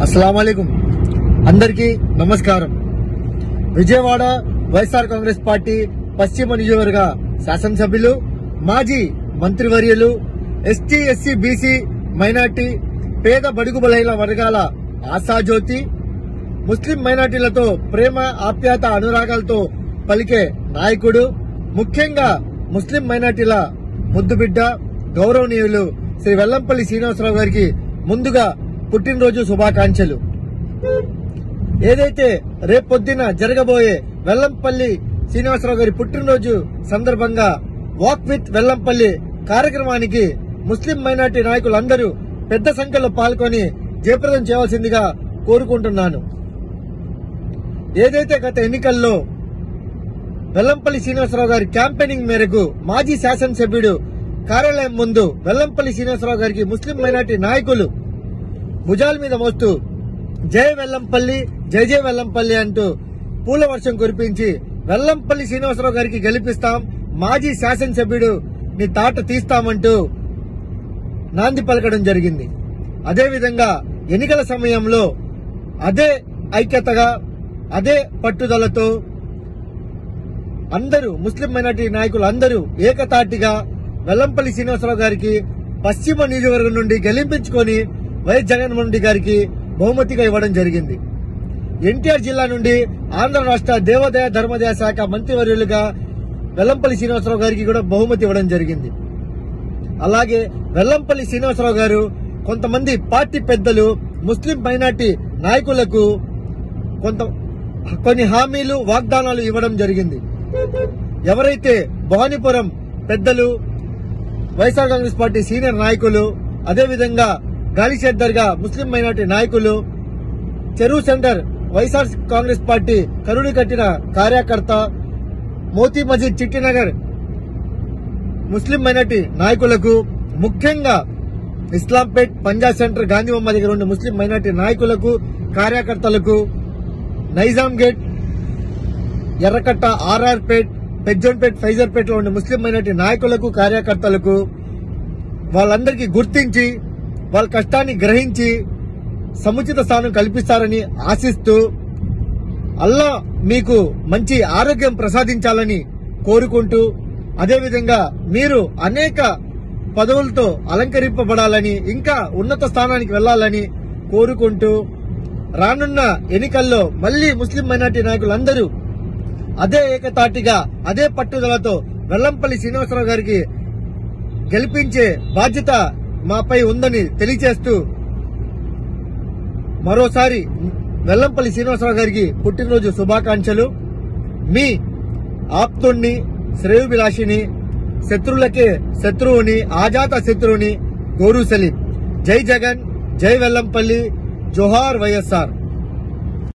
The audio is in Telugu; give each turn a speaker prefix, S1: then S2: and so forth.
S1: అస్సలం అందరికీ నమస్కారం విజయవాడ వైఎస్ఆర్ కాంగ్రెస్ పార్టీ పశ్చిమ నియోజకవర్గ శాసనసభ్యులు మాజీ మంత్రివర్యులు ఎస్టీ ఎస్సీ బీసీ మైనార్టీ పేద బడుగు బలైన వర్గాల ఆశాజ్యోతి ముస్లిం మైనార్టీలతో ప్రేమ ఆప్యాయత అనురాగాలతో పలికే నాయకుడు ముఖ్యంగా ముస్లిం మైనార్టీల ముద్దుబిడ్డ గౌరవనీయులు శ్రీ వెల్లంపల్లి శ్రీనివాసరావు గారికి ముందుగా పుట్టినరోజు శుభాకాంక్షలు ఏదైతే రేపొద్దున జరగబోయే వెల్లంపల్లి శ్రీనివాసరావు గారి పుట్టినరోజు సందర్భంగా వాక్ విత్ వెల్లంపల్లి కార్యక్రమానికి ముస్లిం మైనార్టీ నాయకులందరూ పెద్ద సంఖ్యలో పాల్గొని జయప్రదం చేయవలసిందిగా కోరుకుంటున్నాను ఏదైతే గత ఎన్నికల్లో వెల్లంపల్లి శ్రీనివాసరావు గారి క్యాంపెయినింగ్ మేరకు మాజీ శాసనసభ్యుడు కార్యాలయం ముందు వెల్లంపల్లి శ్రీనివాసరావు గారికి ముస్లిం మైనార్టీ నాయకులు భుజాల మీద మోస్తూ జై వెల్లంపల్లి జై జై వెల్లంపల్లి అంటూ పూల వర్షం కురిపించి వెల్లంపల్లి శ్రీనివాసరావు గారికి గెలిపిస్తాం మాజీ శాసనసభ్యుడు నీ తాట తీస్తామంటూ నాంది పలకడం జరిగింది అదేవిధంగా ఎన్నికల సమయంలో అదే ఐక్యతగా అదే పట్టుదలతో అందరూ ముస్లిం మైనార్టీ నాయకులు అందరూ ఏకతాటిగా వెల్లంపల్లి శ్రీనివాసరావు గారికి పశ్చిమ నియోజకవర్గం నుండి గెలిపించుకొని వైఎస్ జగన్మోహన్ రెడ్డి గారికి బహుమతిగా ఇవ్వడం జరిగింది ఎన్టీఆర్ జిల్లా నుండి ఆంధ్ర రాష్ట్ర దేవాదాయ ధర్మదాయ శాఖ మంత్రివర్యులుగా వెల్లంపల్లి శ్రీనివాసరావు గారికి కూడా బహుమతి ఇవ్వడం జరిగింది అలాగే వెల్లంపల్లి శ్రీనివాసరావు గారు కొంతమంది పార్టీ పెద్దలు ముస్లిం మైనార్టీ నాయకులకు కొంత కొన్ని హామీలు వాగ్దానాలు ఇవ్వడం జరిగింది ఎవరైతే భవానీపురం పెద్దలు వైఎస్ఆర్ కాంగ్రెస్ పార్టీ సీనియర్ నాయకులు అదేవిధంగా గాలిషెడ్ దర్గా ముస్లిం మైనార్టీ నాయకులు చెరువు సెంటర్ వైఎస్ఆర్ కాంగ్రెస్ పార్టీ కరుడు కట్టిన కార్యకర్త మోతీ మజీద్ చిట్టినగర్ ముస్లిం మైనార్టీ నాయకులకు ముఖ్యంగా ఇస్లాంపేట్ పంజాబ్ సెంటర్ గాంధీబొమ్మ దగ్గర ఉండే ముస్లిం మైనార్టీ నాయకులకు కార్యకర్తలకు నైజాం గేట్ ఎర్రకట్ట ఆర్ఆర్ పేట్ పెజ్జోన్పేట్ ఫైజర్పేట్ లో ఉండే ముస్లిం మైనార్టీ నాయకులకు కార్యకర్తలకు వాళ్ళందరికీ గుర్తించి వాళ్ళ కష్టాన్ని గ్రహించి సముచిత స్థానం కల్పిస్తారని ఆశిస్తూ అల్లా మీకు మంచి ఆరోగ్యం ప్రసాదించాలని కోరుకుంటూ అదేవిధంగా మీరు అనేక పదవులతో అలంకరింపబడాలని ఇంకా ఉన్నత స్థానానికి వెళ్లాలని కోరుకుంటూ రానున్న ఎన్నికల్లో మళ్లీ ముస్లిం మైనార్టీ నాయకులందరూ అదే ఏకతాటిగా అదే పట్టుదలతో వెల్లంపల్లి శ్రీనివాసరావు గారికి గెలిపించే బాధ్యత మాపై ఉందని తెలియజేస్తూ మరోసారి వెల్లంపల్లి శ్రీనివాసరావు గారికి పుట్టినరోజు శుభాకాంక్షలు మీ ఆప్తుణ్ణి శ్రేయోభిలాషిని శత్రువులకే శత్రువుని ఆజాత శత్రువుని గోరు సలీం జై జగన్ జై వెల్లంపల్లి జోహార్ వైఎస్ఆర్